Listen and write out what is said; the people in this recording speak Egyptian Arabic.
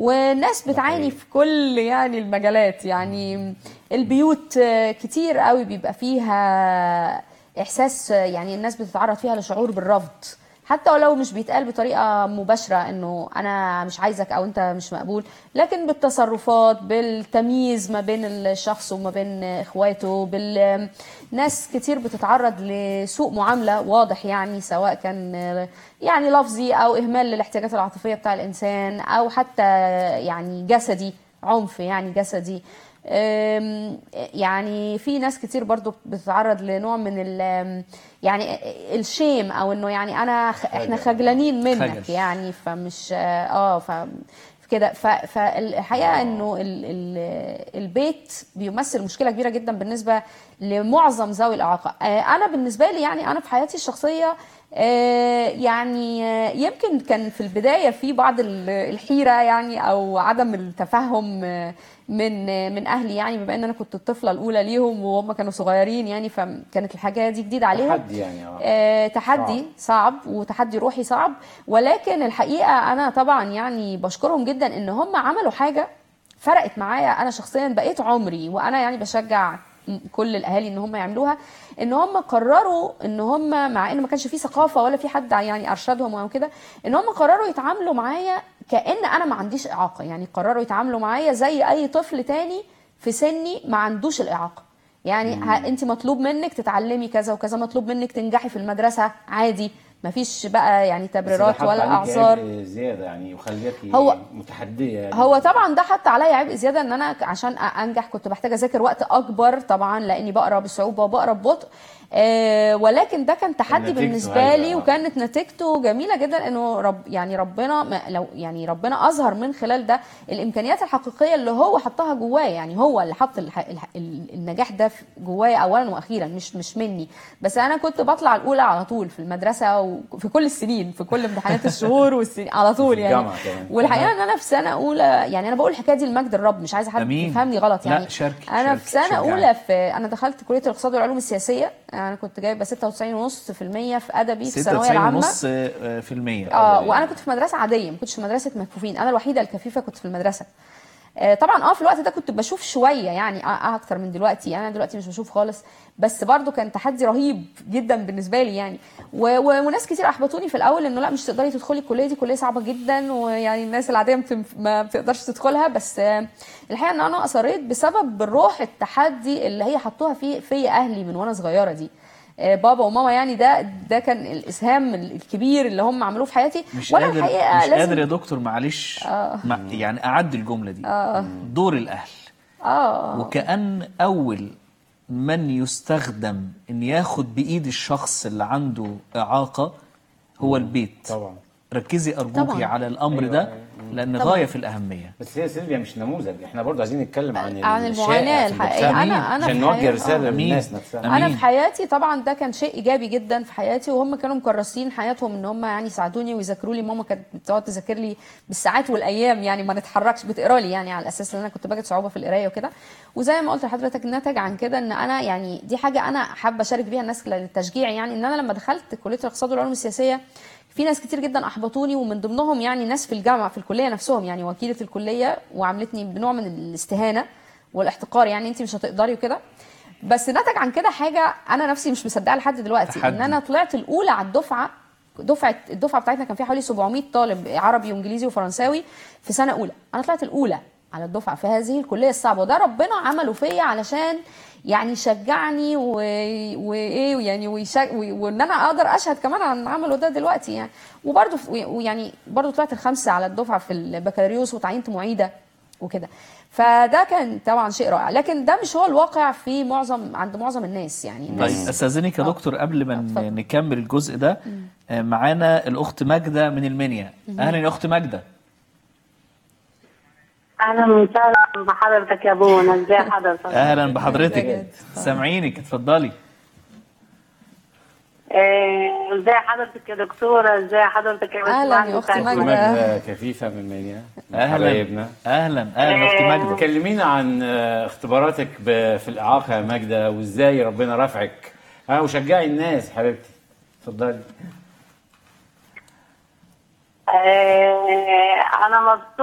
والناس بتعاني في كل يعني المجالات يعني البيوت آه، كتير قوي بيبقى فيها احساس آه، يعني الناس بتتعرض فيها لشعور بالرفض حتى ولو مش بيتقال بطريقه مباشره انه انا مش عايزك او انت مش مقبول لكن بالتصرفات بالتمييز ما بين الشخص وما بين اخواته بال ناس كتير بتتعرض لسوء معامله واضح يعني سواء كان يعني لفظي او اهمال للاحتياجات العاطفيه بتاع الانسان او حتى يعني جسدي عنف يعني جسدي أم، يعني في ناس كتير برضو بتتعرض لنوع من ال يعني الشيم او انه يعني انا خ- احنا خجلانين منك خجل. يعني فمش اه ف كده ف- فالحقيقه انه ال ال البيت بيمثل مشكله كبيره جدا بالنسبه لمعظم ذوي الاعاقه آه، انا بالنسبه لي يعني انا في حياتي الشخصيه آه، يعني آه، يمكن كان في البدايه في بعض ال- الحيره يعني او عدم التفهم آه، من آه، من اهلي يعني بما ان انا كنت الطفله الاولى ليهم وهم كانوا صغيرين يعني فكانت الحاجه دي جديده عليهم تحدي يعني اه آه، تحدي صعب. وتحدي روحي صعب ولكن الحقيقه انا طبعا يعني بشكرهم جدا ان هم عملوا حاجه فرقت معايا انا شخصيا بقيت عمري وانا يعني بشجع كل الاهالي ان هم يعملوها ان هم قرروا ان هم مع ان ما كانش في ثقافه ولا في حد يعني ارشدهم او كده ان هم قرروا يتعاملوا معايا كان انا ما عنديش اعاقه يعني قرروا يتعاملوا معايا زي اي طفل تاني في سني ما عندوش الاعاقه يعني ه- انت مطلوب منك تتعلمي كذا وكذا مطلوب منك تنجحي في المدرسه عادي مفيش بقى يعني بس ده تبريرات حط ولا عليكي اعذار عبء زياده يعني وخليكي هو- متحديه يعني هو طبعا ده حط عليا عبء زياده ان انا عشان انجح كنت محتاجه اذاكر وقت اكبر طبعا لاني بقرا بصعوبه وبقرا ببطء آه ولكن ده كان تحدي نتيجته بالنسبه هايلة، لي آه. وكانت نتيجته جميله جدا انه رب يعني ربنا ما- لو يعني ربنا اظهر من خلال ده الامكانيات الحقيقيه اللي هو حطها جوايا يعني هو اللي حط الح... الح... ال- النجاح ده في- جوايا اولا واخيرا مش مش مني بس انا كنت بطلع الاولى على طول في المدرسه وفي كل السنين في كل امتحانات الشهور والسنين على طول في يعني الجامعة كمان. والحقيقه ان انا في سنه اولى يعني انا بقول الحكايه دي لمجد الرب مش عايزه حد أمين. يفهمني غلط لا، يعني شاركي- انا شاركي، في سنه شجعي. اولى في انا دخلت كليه الاقتصاد والعلوم السياسيه انا كنت جايبه 96.5% في ادبي في الثانويه العامه 96.5% في المية اه وانا كنت في مدرسه عاديه ما كنتش في مدرسه مكفوفين انا الوحيده الكفيفه كنت في المدرسه آه، طبعا اه في الوقت ده كنت بشوف شويه يعني آه آه اكتر من دلوقتي يعني انا دلوقتي مش بشوف خالص بس برضو كان تحدي رهيب جدا بالنسبه لي يعني و- و- وناس كتير احبطوني في الاول انه لا مش تقدري تدخلي الكليه دي كليه صعبه جدا ويعني الناس العاديه ما بتنف- ما بتقدرش تدخلها بس آه، الحقيقه ان انا اصريت بسبب الروح التحدي اللي هي حطوها في في اهلي من وانا صغيره دي آه، بابا وماما يعني ده ده كان الاسهام الكبير اللي هم عملوه في حياتي مش وانا قادر الحقيقه مش لازم قادر يا دكتور معلش مع يعني اعدي الجمله دي دور الاهل اه وكأن أول من يستخدم إن ياخد بإيد الشخص اللي عنده إعاقة هو البيت طبعا ركزي أرجوكي طبعاً. على الأمر أيوة، ده أيوة. لأن طبعاً. غاية في الأهمية بس هي سيلفيا مش نموذج احنا برضو عايزين نتكلم عن عن الشائع المعاناة في الحقيقية. المجتمع أنا- أنا عشان في نوجه حياتي- رساله آه. للناس أمين. نفسها أمين. انا في حياتي طبعا ده كان شيء ايجابي جدا في حياتي وهم كانوا مكرسين حياتهم ان هم يعني يساعدوني ويذاكروا لي ماما كانت بتقعد تذاكر لي بالساعات والايام يعني ما نتحركش بتقرا لي يعني على اساس ان انا كنت بجد صعوبه في القرايه وكده وزي ما قلت لحضرتك نتج عن كده ان انا يعني دي حاجه انا حابه اشارك بيها الناس للتشجيع يعني ان انا لما دخلت كليه الاقتصاد والعلوم السياسيه في ناس كتير جدا احبطوني ومن ضمنهم يعني ناس في الجامعه في الكليه نفسهم يعني وكيله الكليه وعاملتني بنوع من الاستهانه والاحتقار يعني انت مش هتقدري وكده بس نتج عن كده حاجه انا نفسي مش مصدقه لحد دلوقتي تحدي. ان انا طلعت الاولى على الدفعه دفعه الدفعه بتاعتنا كان فيها حوالي 700 طالب عربي وانجليزي وفرنساوي في سنه اولى انا طلعت الاولى على الدفعه في هذه الكليه الصعبه وده ربنا عمله فيا علشان يعني يشجعني و- وايه يعني ويشج... و- وان انا اقدر اشهد كمان عن عمله ده دلوقتي يعني وبرده ويعني برده طلعت الخامسه على الدفعه في البكالوريوس وتعينت معيده وكده فده كان طبعا شيء رائع لكن ده مش هو الواقع في معظم عند معظم الناس يعني طيب الناس استاذنك يا آه. دكتور قبل ما ن- اتفضل. نكمل الجزء ده آه، معانا الاخت ماجده من المنيا اهلا يا اخت ماجده اهلا وسهلا بحضرتك يا بونا ازي حضرتك اهلا بحضرتك بجد. سامعينك اتفضلي آه، ازي حضرتك يا دكتوره ازي حضرتك يا أهلاً يا باشمهندس أختي أحمد؟ ماجدة. ماجدة كفيفة من منيا من اهلا حبايبنا اهلا اهلا يا اخت ماجده كلمينا عن آه، اختباراتك ب- في الإعاقة يا ماجدة وإزاي ربنا رفعك ها وشجعي الناس حبيبتي اتفضلي آه، انا مبسوطه